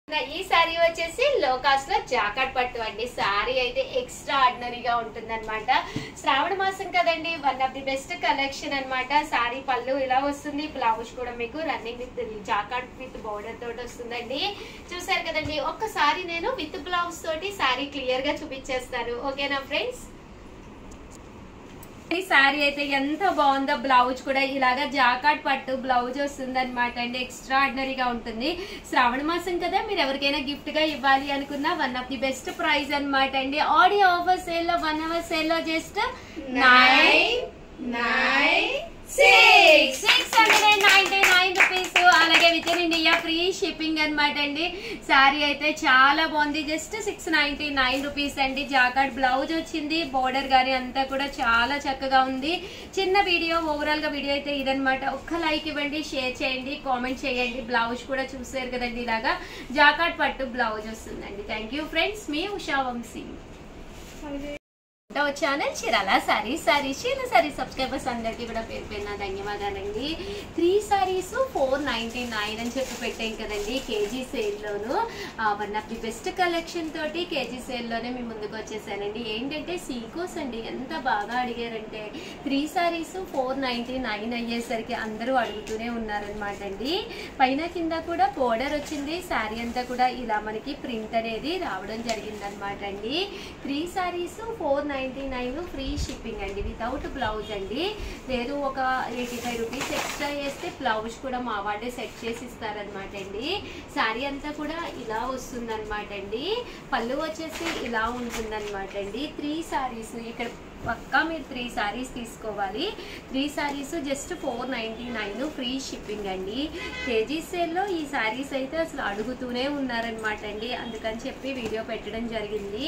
నా ఈ సారీ వచ్చేసి లో కాస్ట్ లో జాకెట్ పట్టు అండి సారీ అయితే ఎక్స్ట్రా ఆర్డినరీగా ఉంటుంది అనమాట శ్రావణ మాసం కదండి one of the best collection అన్నమాట సారీ పళ్ళు ఇలా వస్తుంది బ్లౌజ్ కూడా మీకు running with jacket with border తోటి వస్తుందండి చూసారు కదండి ఒక్కసారి నేను విత్ బ్లౌజ్ తోటి సారీ క్లియర్ గా చూపించేస్తాను ఓకేనా ఫ్రెండ్స్ ఈ శారీ అయితే ఎంత బాగుందో బ్లౌజ్ కూడా ఇలాగా జాకాట్ పట్టు బ్లౌజ్ వస్తుంది అనమాట అండి ఎక్స్ట్రా ఆర్డినరీగా ఉంటుంది శ్రావణ మాసం కదా మీరు ఎవరికైనా గిఫ్ట్ గా ఇవ్వాలి అనుకున్న one of the best price అన్నమాట అండి ఆడియో ఆఫర్ సేల్ లో వన్ అవర్ సేల్ లో just nine nine, six six hundred ninety nine rupees అలాగే within India free shipping అనమాట అండి శారీ అయితే చాలా బాగుంది just six ninety nine rupees అండి జాకాట్ బ్లౌజ్ వచ్చింది బోర్డర్ గానీ అంతా కూడా చాలా చక్కగా ఉంది చిన్న వీడియో ఓవరాల్ గా వీడియో అయితే ఇదనమాట ఒక్క లైక్ ఇవ్వండి షేర్ చేయండి కామెంట్ చేయండి బ్లౌజ్ కూడా చూసారు కదండి ఇలాగా జాకాట్ పట్టు బ్లౌజ్ వస్తుందండి థ్యాంక్ యూ ఫ్రెండ్స్ మీ ఉషా వంశీ ఛానల్ చీరాల సారీ సారీ చీర సారీ సబ్స్క్రైబర్స్ అందరికీ కూడా పేరు పేరున ధన్యవాదాలండి three saris four ninety nine అని చెప్పి పెట్టాం కదండి కేజీ సేల్లోను one of the best collection తోటి కేజీ సేల్లోనే మీ ముందుకు వచ్చేసానండి ఏంటంటే సీకోస్ అండి ఎంత బాగా అడిగారంటే three saris four ninety nine అయ్యేసరికి అందరూ అడుగుతూనే ఉన్నారనమాట అండి పైన కింద కూడా బోర్డర్ వచ్చింది శారీ అంతా కూడా ఇలా మనకి ప్రింట్ అనేది రావడం జరిగిందనమాట అండి three saris four ninety nine free shipping అండి వితౌట్ బ్లౌజ్ అండి లేదు ఒక ఎయిటీ ఫైవ్ రూపీస్ ఎక్స్ట్రా చేస్తే బ్లౌజ్ కూడా మా వాళ్ళే సెట్ చేసి ఇస్తారనమాట అండి శారీ అంతా కూడా ఇలా వస్తుందన్నమాట అండి పళ్ళు వచ్చేసి ఇలా ఉంటుందన్నమాట అండి త్రీ సారీస్ ఇక్కడ పక్కా మీరు త్రీ సారీస్ తీసుకోవాలి three saris just four ninety nine free shipping అండి కేజీ సేల్లో ఈ సారీస్ అయితే అసలు అడుగుతూనే ఉన్నారనమాట అండి అందుకని చెప్పి వీడియో పెట్టడం జరిగింది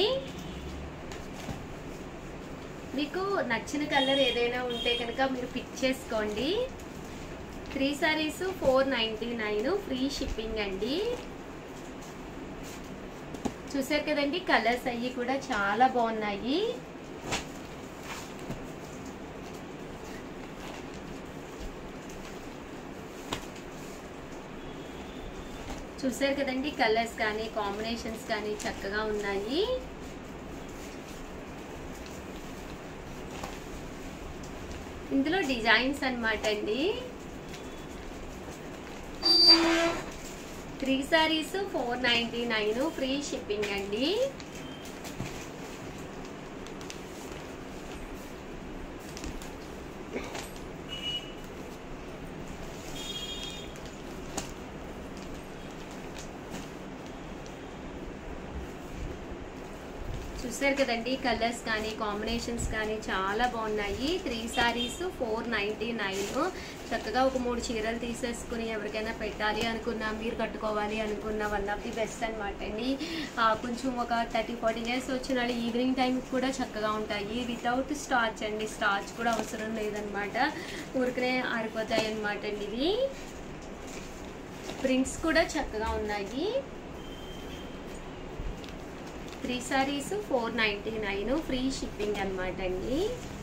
మీకు నచ్చిన కలర్ ఏదైనా ఉంటే కనుక మీరు పిక్ చేసుకోండి three saris four ninety nine free shipping అండి చూసారు కదండి కలర్స్ అయ్యి కూడా చాలా బాగున్నాయి చూసారు కదండి కలర్స్ కానీ కాంబినేషన్స్ కానీ చక్కగా ఉన్నాయి ఇందులో డిజైన్స్ అన్నమాట అండి three saris four ninety nine free shipping అండి చూసారు కదండి కలర్స్ కానీ కాంబినేషన్స్ కానీ చాలా బాగున్నాయి three saris four ninety nine చక్కగా ఒక మూడు చీరలు తీసేసుకుని ఎవరికైనా పెట్టాలి అనుకున్నా మీరు కట్టుకోవాలి అనుకున్న వన్ ఆఫ్ ది బెస్ట్ అనమాట అండి ఆ, కొంచెం ఒక థర్టీ ఫార్టీ ఇయర్స్ వచ్చిన వాళ్ళు ఈవినింగ్ టైం కూడా చక్కగా ఉంటాయి వితౌట్ స్టార్చ్ అండి స్టార్చ్ కూడా అవసరం లేదనమాట ఊరికనే ఆరిపోతాయి అనమాట అండి ఇవి ప్రింట్స్ కూడా చక్కగా ఉన్నాయి three saris four ninety nine free shipping అనమాట అండి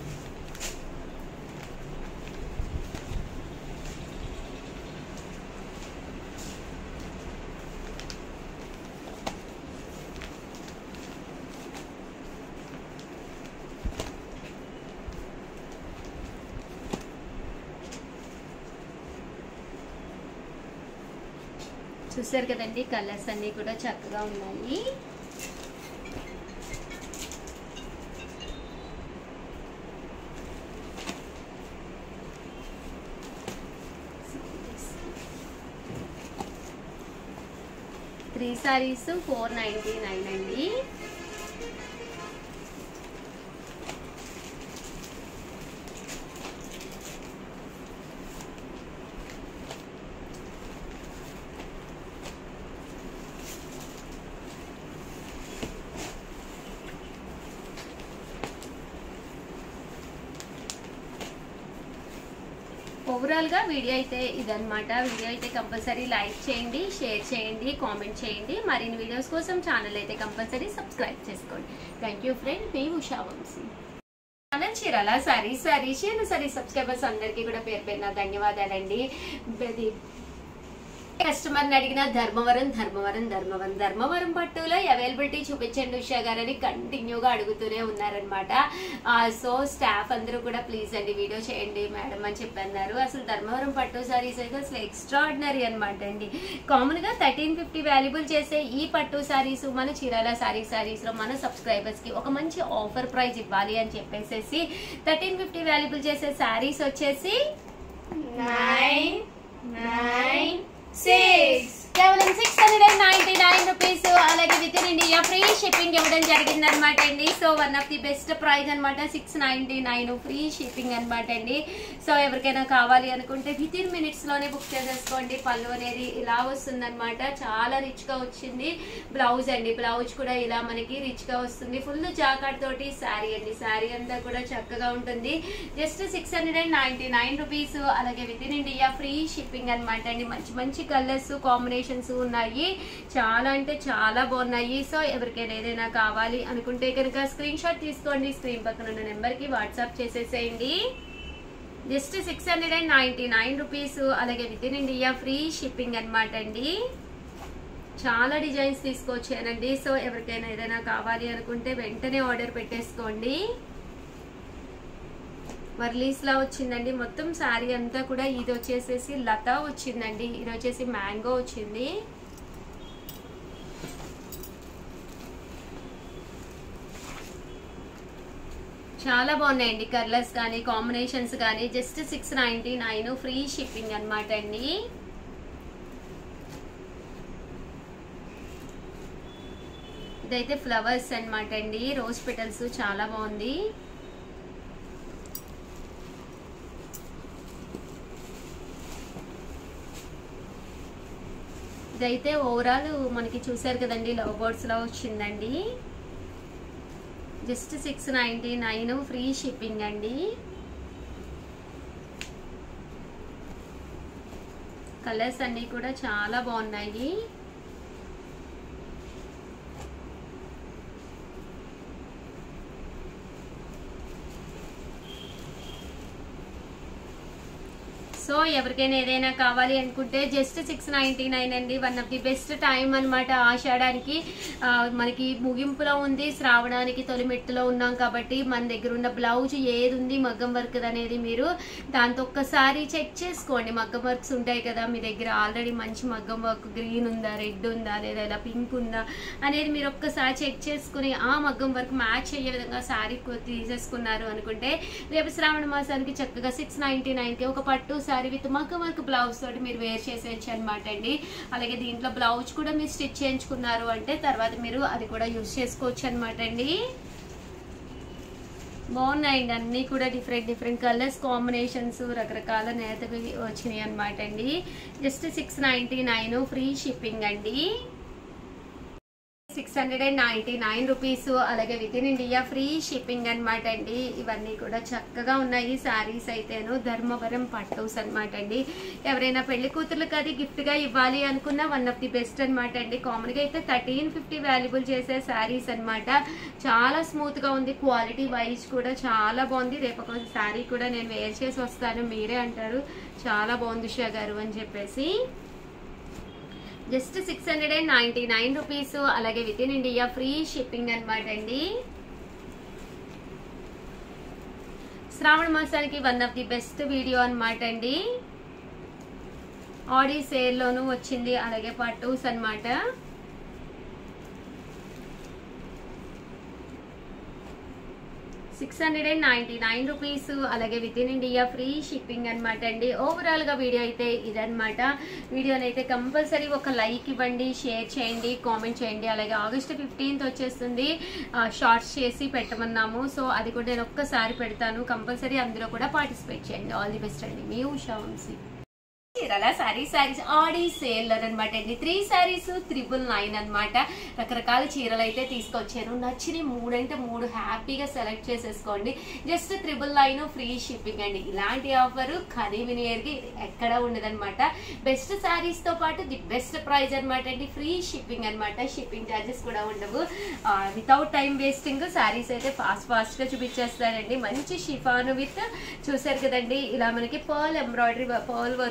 చూసారు కదండి కలర్స్ అన్నీ కూడా చక్కగా ఉన్నాయి three saris four ninety nine అండి ఓవరాల్ గా వీడియో అయితే ఇదన్నమాట వీడియో అయితే కంపల్సరీ లైక్ చేయండి షేర్ చేయండి కామెంట్ చేయండి మరిన్ని వీడియోస్ కోసం ఛానల్ అయితే కంపల్సరీ సబ్స్క్రైబ్ చేసుకోండి థ్యాంక్ యూ ఫ్రెండ్ మీ ఉషా వంశీ ఛానల్ చీరాల సారీ సారీ చీర సారీ సబ్స్క్రైబర్స్ అందరికీ కూడా పేరు పేరున ధన్యవాదాలండి ఇది కస్టమర్ ని అడిగిన ధర్మవరం ధర్మవరం ధర్మవరం ధర్మవరం పట్టులో అవైలబిలిటీ చూపించండి ఉషా గారని కంటిన్యూగా అడుగుతూనే ఉన్నారనమాట సో స్టాఫ్ అందరూ కూడా ప్లీజ్ అండి వీడియో చేయండి మేడం అని చెప్పన్నారు అసలు ధర్మవరం పట్టు సారీస్ అయితే అసలు ఎక్స్ట్రాడినరీ అనమాట అండి కామన్ గా థర్టీన్ ఫిఫ్టీ వాల్యుబుల్ చేసే ఈ పట్టు సారీస్ మన చీరాల సారీ సారీస్ లో మన సబ్స్క్రైబర్స్ కి ఒక మంచి ఆఫర్ ప్రైస్ ఇవ్వాలి అని చెప్పేసి థర్టీన్ ఫిఫ్టీ వాల్యుబుల్ చేసే సారీస్ వచ్చేసి nine, nine, six. కేవలం six hundred and ninety nine rupees అలాగే within India free shipping ఇవ్వడం జరిగింది అనమాట అండి so one of the best price అనమాట six ninety nine free shipping అనమాట అండి సో ఎవరికైనా కావాలి అనుకుంటే విత్ ఇన్ మినిట్స్ లోనే బుక్ చేసేసుకోండి పళ్ళు అనేది ఇలా వస్తుంది అనమాట చాలా రిచ్ గా వచ్చింది బ్లౌజ్ అండి బ్లౌజ్ కూడా ఇలా మనకి రిచ్ గా వస్తుంది ఫుల్ జాకాట్ తోటి శారీ అండి శారీ అంతా కూడా చక్కగా ఉంటుంది just six hundred and ninety nine rupees అలాగే within India free shipping అనమాట అండి మంచి మంచి కలర్స్ కాంబినేషన్స్ ఉన్నాయి చాలా అంటే చాలా బాగున్నాయి సో ఎవరికైనా ఏదైనా కావాలి అనుకుంటే కనుక స్క్రీన్ షాట్ తీసుకోండి స్క్రీన్ పక్కన ఉన్న నెంబర్ కి వాట్సాప్ చేసేసేయండి just six hundred and ninety nine rupees అలాగే within India free shipping అనమాట అండి చాలా డిజైన్స్ తీసుకొచ్చానండి సో ఎవరికైనా ఏదైనా కావాలి అనుకుంటే వెంటనే ఆర్డర్ పెట్టేసుకోండి వర్లీస్ లా వచ్చిందండి మొత్తం శారీ అంతా కూడా ఇది వచ్చేసేసి లత వచ్చిందండి ఇది వచ్చేసి మ్యాంగో వచ్చింది చాలా బాగున్నాయండి కలర్స్ కానీ కాంబినేషన్స్ కానీ just six ninety nine free shipping అనమాట అండి ఇదైతే ఫ్లవర్స్ అన్నమాట అండి రోజ్ పెటల్స్ చాలా బాగుంది ఇదైతే ఓవరాల్ మనకి చూసారు కదండి లవ్ బర్డ్స్ లో వచ్చిందండి just six ninety nine free shipping అండి కలర్స్ అన్ని కూడా చాలా బాగున్నాయి సో ఎవరికైనా ఏదైనా కావాలి అనుకుంటే జస్ట్ సిక్స్ నైన్టీ నైన్ అండి one of the best time అనమాట ఆషాఢానికి ఆ, మనకి ముగింపులో ఉంది శ్రావణానికి తొలి మెట్టులో ఉన్నాం కాబట్టి మన దగ్గర ఉన్న బ్లౌజ్ ఏది ఉంది మగ్గం వర్క్ అనేది మీరు దాంతో ఒక్కసారి చెక్ చేసుకోండి మగ్గం వర్క్స్ ఉంటాయి కదా మీ దగ్గర ఆల్రెడీ మంచి మగ్గం వర్క్ గ్రీన్ ఉందా రెడ్ ఉందా లేదా ఇలా పింక్ ఉందా అనేది మీరు ఒక్కసారి చెక్ చేసుకుని ఆ మగ్గం వర్క్ మ్యాచ్ అయ్యే విధంగా శారీ తీసేసుకున్నారు అనుకుంటే రేపు శ్రావణ మాసానికి చక్కగా సిక్స్ నైన్టీ నైన్కి ఒక పట్టు శారీ విత్ మగ్గం వర్క్ బ్లౌజ్ తోటి మీరు వేర్ చేసేయచ్చు అనమాట అండి అలాగే దీంట్లో బ్లౌజ్ కూడా మీరు స్టిచ్ చేయించుకున్నారు అంటే తర్వాత మీరు అది కూడా యూజ్ చేసుకోవచ్చు అనమాట అండి బాగున్నాయండి అన్నీ కూడా డిఫరెంట్ డిఫరెంట్ కలర్స్ కాంబినేషన్స్ రకరకాల నేతవి వచ్చినాయి అనమాట అండి just six ninety nine free shipping అండి six hundred and ninety nine rupees అలాగే within India free shipping అనమాట అండి ఇవన్నీ కూడా చక్కగా ఉన్నాయి శారీస్ అయితేను ధర్మవరం పట్టూస్ అనమాట అండి ఎవరైనా పెళ్లి కూతుర్లకు అది గిఫ్ట్ గా ఇవ్వాలి అనుకున్న వన్ ఆఫ్ ది బెస్ట్ అనమాట అండి కామన్ గా అయితే థర్టీన్ ఫిఫ్టీ వాల్యుబుల్ చేసే శారీస్ అన్నమాట చాలా స్మూత్ గా ఉంది క్వాలిటీ వైజ్ కూడా చాలా బాగుంది రేపు ఒక శారీ కూడా నేను వేర్ చేసి వస్తాను మీరే అంటారు చాలా బాగుంది ఉషా గారు అని చెప్పేసి just six hundred and ninety nine rupees అలాగే within India free shipping అనమాట అండి శ్రావణ మాసానికి one of the best video అనమాట అండి ఆడీ సేల్ లోను వచ్చింది అలాగే పట్టూస్ అన్నమాట six hundred and ninety nine rupees అలాగే within India free shipping అనమాట అండి ఓవరాల్ గా వీడియో అయితే ఇదనమాట వీడియోని అయితే కంపల్సరీ ఒక లైక్ ఇవ్వండి షేర్ చేయండి కామెంట్ చేయండి అలాగే ఆగస్ట్ ఫిఫ్టీన్త్ వచ్చేస్తుంది షార్ట్స్ చేసి పెట్టమన్నాము సో అది కూడా నేను ఒక్కసారి పెడతాను కంపల్సరీ అందులో కూడా పార్టిసిపేట్ చేయండి ఆల్ ది బెస్ట్ అండి మీ ఉషా వంశీ చీరల సారీ సారీస్ ఆడి సేల్ అనమాట అండి త్రీ సారీస్ త్రిబుల్ నైన్ అన్నమాట రకరకాల చీరలు అయితే తీసుకొచ్చాను నచ్చిన మూడంటే మూడు హ్యాపీగా సెలెక్ట్ చేసేసుకోండి just triple nine free shipping అండి ఇలాంటి ఆఫర్ కరీమినియర్కి ఎక్కడ ఉండదన్నమాట బెస్ట్ సారీస్ తో పాటు ది బెస్ట్ ప్రైస్ అన్నమాట అండి ఫ్రీ షిప్పింగ్ అన్నమాట షిప్పింగ్ ఛార్జెస్ కూడా ఉండవు వితౌట్ టైం వేస్టింగ్ సారీస్ అయితే ఫాస్ట్ ఫాస్ట్ గా చూపించేస్తారండి మంచి షిఫాన్ విత్ చూసారు కదండి ఇలా మనకి పర్ల్ ఎంబ్రాయిడరీ పర్ల్ వర్క్ తోటి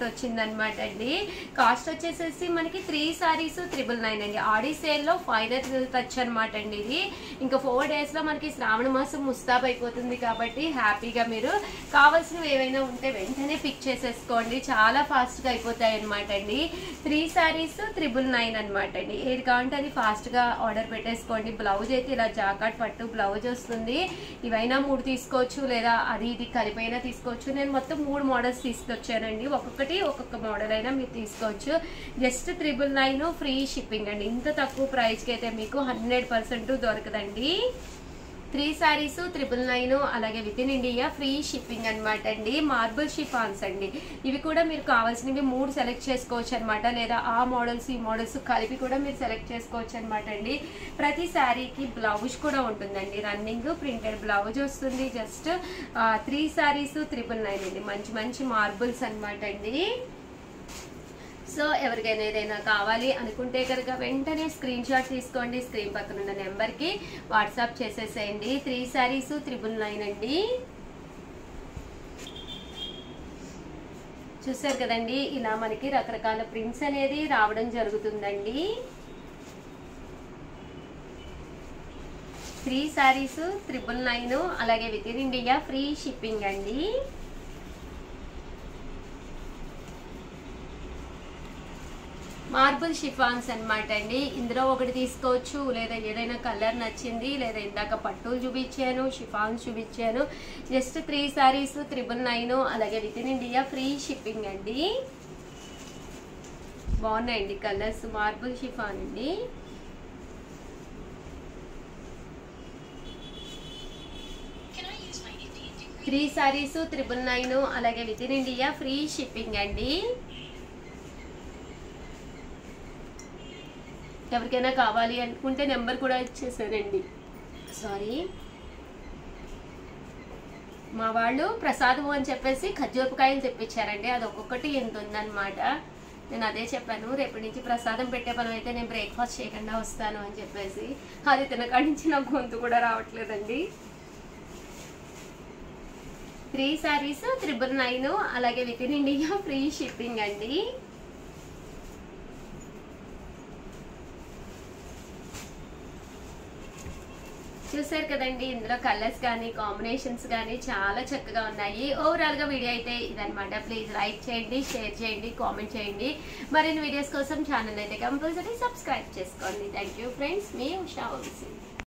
వచ్చిందనమాట అండి కాస్ట్ వచ్చేసేసి మనకి త్రీ సారీస్ త్రిబుల్ నైన్ అండి ఆడి సేల్లో ఫైనల్ టచ్ అనమాట అండి ఇది ఇంకా ఫోర్ డేస్ లో మనకి శ్రావణ మాసం ముస్తాబ్ అయిపోతుంది కాబట్టి హ్యాపీగా మీరు కావాల్సినవి ఏవైనా ఉంటే వెంటనే పిక్ చేసేసుకోండి చాలా ఫాస్ట్ గా అయిపోతాయి అనమాట అండి త్రీ సారీస్ త్రిబుల్ నైన్ అనమాట అండి ఏది కావాలంటే అది ఫాస్ట్ గా ఆర్డర్ పెట్టేసుకోండి బ్లౌజ్ అయితే ఇలా జాకాట్ పట్టు బ్లౌజ్ వస్తుంది ఇవైనా మూడు తీసుకోవచ్చు లేదా అది ఇది కలిపైనా తీసుకోవచ్చు నేను మొత్తం మూడు మోడల్స్ తీసుకొచ్చానండి ఒక్కొక్కటి ఒక్కొక్క మోడల్ అయినా మీరు తీసుకోవచ్చు just triple nine free shipping అండి ఇంత తక్కువ ప్రైస్కి అయితే మీకు హండ్రెడ్ పర్సెంట్ దొరకదండి త్రీ సారీస్ త్రిబుల్ నైన్ అలాగే within India free shipping అనమాట అండి మార్బుల్ షిఫాన్స్ అండి ఇవి కూడా మీరు కావాల్సినవి మూడు సెలెక్ట్ చేసుకోవచ్చు అనమాట లేదా ఆ మోడల్స్ ఈ మోడల్స్ కలిపి కూడా మీరు సెలెక్ట్ చేసుకోవచ్చు అనమాట అండి ప్రతి శారీకి బ్లౌజ్ కూడా ఉంటుందండి రన్నింగ్ ప్రింటెడ్ బ్లౌజ్ వస్తుంది just three saris triple nine అండి మంచి మంచి మార్బుల్స్ అనమాట అండి సో ఎవరికైనా ఏదైనా కావాలి అనుకుంటే కనుక వెంటనే స్క్రీన్ షాట్ తీసుకోండి స్క్రీన్ పక్కన ఉన్న నెంబర్కి వాట్సాప్ చేసేసేయండి త్రీ శారీస్ త్రిబుల్ నైన్ అండి చూసారు కదండి ఇలా మనకి రకరకాల ప్రింట్స్ అనేది రావడం జరుగుతుందండి త్రీ శారీస్ త్రిబుల్ నైన్ అలాగే within India free shipping అండి మార్బుల్ షిఫాన్స్ అన్నమాట అండి ఇందులో ఒకటి తీసుకోవచ్చు లేదా ఏదైనా కలర్ నచ్చింది లేదా ఇందాక పట్టులు చూపించాను షిఫాన్స్ చూపించాను just three saris triple nine అలాగే within India free shipping అండి బాగున్నాయండి కలర్స్ మార్బుల్ షిఫాన్ అండి త్రీ సారీస్ త్రిబుల్ నైన్ అలాగే within India free shipping అండి ఎవరికైనా కావాలి అనుకుంటే నెంబర్ కూడా ఇచ్చేసానండి సారీ మా వాళ్ళు ప్రసాదము అని చెప్పేసి ఖర్జూరపకాయలు తెప్పించారండి అది ఒక్కొక్కటి ఎంత ఉందన్నమాట నేను అదే చెప్పాను రేపటి నుంచి ప్రసాదం పెట్టే పని అయితే నేను బ్రేక్ఫాస్ట్ చేయకుండా వస్తాను అని చెప్పేసి అది తినకాడి నుంచి నాకు గొంతు కూడా రావట్లేదండి త్రీ సారీస్ త్రిబుల్ నైన్ అలాగే within India free shipping అండి చూసారు కదండి ఇందులో కలర్స్ కానీ కాంబినేషన్స్ కానీ చాలా చక్కగా ఉన్నాయి ఓవరాల్ గా వీడియో అయితే ఇదనమాట ప్లీజ్ లైక్ చేయండి షేర్ చేయండి కామెంట్ చేయండి మరిన్ని వీడియోస్ కోసం ఛానల్ అయితే కంపల్సరీ సబ్స్క్రైబ్ చేసుకోండి థ్యాంక్ యూ ఫ్రెండ్స్ మీ ఉషా వంశీ